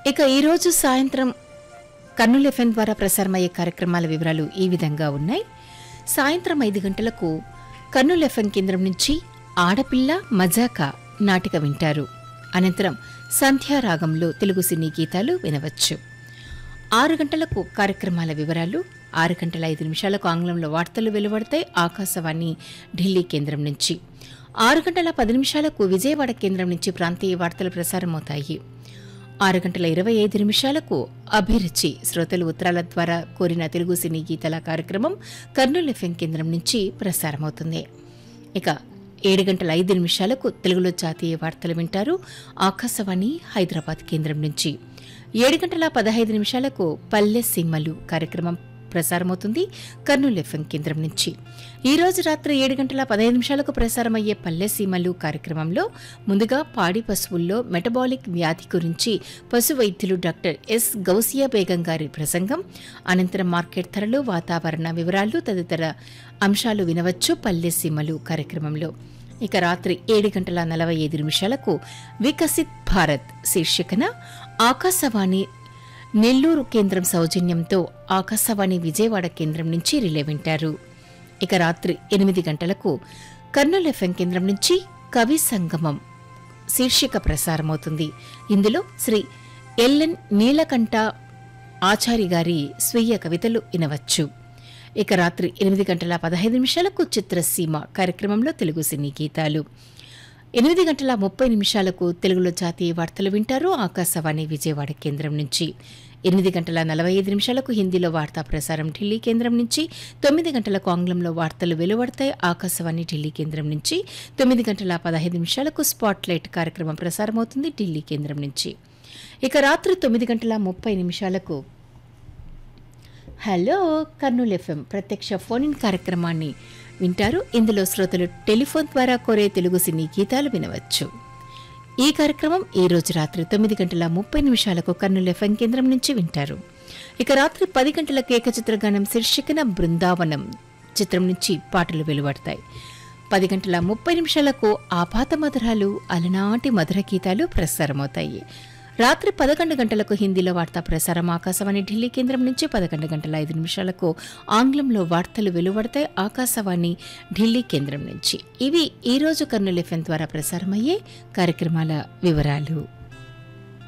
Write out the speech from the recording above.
ఇక ఈరోజు సాయంత్రం కర్నూలు ఎఫ్ఎం ద్వారా ప్రసారమయ్యే కార్యక్రమాల వివరాలు ఈ విధంగా ఉన్నాయి సాయంత్రం ఐదు గంటలకు కర్నూలు ఎఫ్ఎం కేంద్రం నుంచి ఆడపిల్ల మజాక నాటిక వింటారు అనంతరం సంధ్యారాగంలో తెలుగు సినీ గీతాలు వినవచ్చు ఆరు గంటలకు కార్యక్రమాల వివరాలు ఆరు గంటల ఐదు నిమిషాలకు ఆంగ్లంలో వార్తలు వెలువడతాయి ఆకాశవాణి ఢిల్లీ కేంద్రం నుంచి ఆరు గంటల పది నిమిషాలకు విజయవాడ కేంద్రం నుంచి ప్రాంతీయ వార్తలు ప్రసారమవుతాయి ఆరు గంటల ఇరవై ఐదు నిమిషాలకు అభిరుచి శ్రోతలు ఉత్తరాల ద్వారా కోరిన తెలుగు సినీ గీతాల కార్యక్రమం కర్నూలు ఎఫ్ఎం కేంద్రం నుంచి ప్రసారమవుతుంది ఇక ఏడు గంటల ఐదు నిమిషాలకు తెలుగులో జాతీయ వార్తలు వింటారు ఆకాశవాణి హైదరాబాద్ కేంద్రం నుంచి ఏడు గంటల పదహైదు నిమిషాలకు పల్లె సిమ్మలు కార్యక్రమం ప్రసారమవుతుంది కర్నూలు ఎఫ్ఎం కేంద్రం నుంచి ఈ రోజు రాత్రి ఏడు గంటల పదహైదు నిమిషాలకు ప్రసారమయ్యే పల్లె సీమలు కార్యక్రమంలో ముందుగా పాడి పశువుల్లో మెటబాలిక్ వ్యాధి గురించి పశు వైద్యులు డాక్టర్ ఎస్ గౌసియా బేగం గారి ప్రసంగం అనంతరం మార్కెట్ ధరలు వాతావరణ వివరాలు తదితర అంశాలు వినవచ్చు పల్లె సీమలు కార్యక్రమంలో ఇక రాత్రి ఏడు గంటల నలభై ఐదు నిమిషాలకు వికసిత్ భారత్ శీర్షికన ఆకాశవాణి నెల్లూరు కేంద్రం సౌజన్యంతో ఆకాశవాణి విజయవాడ కేంద్రం నుంచి రిలే వింటారు ఇక రాత్రి ఎనిమిది గంటలకు కర్నూలు ఎఫ్ఎం కేంద్రం నుంచి కవి సంగమం శీర్షిక ప్రసారమవుతుంది ఇందులో శ్రీ ఎల్ఎన్ నీలకంఠ ఆచారి గారి స్వీయ కవితలు వినవచ్చు ఇక రాత్రి ఎనిమిది గంటల పదహైదు నిమిషాలకు చిత్రసీమ కార్యక్రమంలో తెలుగు సినీ గీతాలు ఎనిమిది గంటల ముప్పై నిమిషాలకు తెలుగులో జాతీయ వార్తలు వింటారు ఆకాశవాణి విజయవాడ కేంద్రం నుంచి ఎనిమిది గంటల నలభై ఐదు నిమిషాలకు హిందీలో వార్తా ప్రసారం ఢిల్లీ కేంద్రం నుంచి తొమ్మిది గంటలకు ఆంగ్లంలో వార్తలు వెలువడతాయి ఆకాశవాణి ఢిల్లీ కేంద్రం నుంచి తొమ్మిది గంటల పదహైదు నిమిషాలకు స్పాట్లైట్ కార్యక్రమం ప్రసారమవుతుంది ఢిల్లీ కేంద్రం నుంచి ఇక రాత్రి తొమ్మిది గంటల ముప్పై నిమిషాలకు హలో కర్నూలు ఎఫ్ఎం ప్రత్యక్ష ఫోన్ ఇన్ కార్యక్రమాన్ని వింటారు ఇందులో శ్రోతలు టెలిఫోన్ ద్వారా కోరే తెలుగు సినీ గీతాలు వినవచ్చు ఈ కార్యక్రమం ఈ రోజు రాత్రి తొమ్మిది గంటల ముప్పై నిమిషాలకు కర్నూలు ఎఫ్ఎం కేంద్రం నుంచి వింటారు ఇక రాత్రి పది గంటలకు ఏకచిత్రగానం శీర్షికన బృందావనం చిత్రం నుంచి పాటలు వెలువడతాయి పది గంటల ముప్పై నిమిషాలకు ఆపాత మధురాలు అలనాటి మధుర గీతాలు ప్రసారమవుతాయి రాత్రి పదకొండు గంటలకు హిందీలో వార్తా ప్రసారం ఆకాశవాణి ఢిల్లీ కేంద్రం నుంచి పదకొండు గంటల ఐదు నిమిషాలకు ఆంగ్లంలో వార్తలు వెలువడతాయి ఆకాశవాణి ఢిల్లీ కేంద్రం నుంచి ఇవి ఈ రోజు కర్నూలు ఎఫ్ఎం ద్వారా ప్రసారమయ్యే కార్యక్రమాల వివరాలు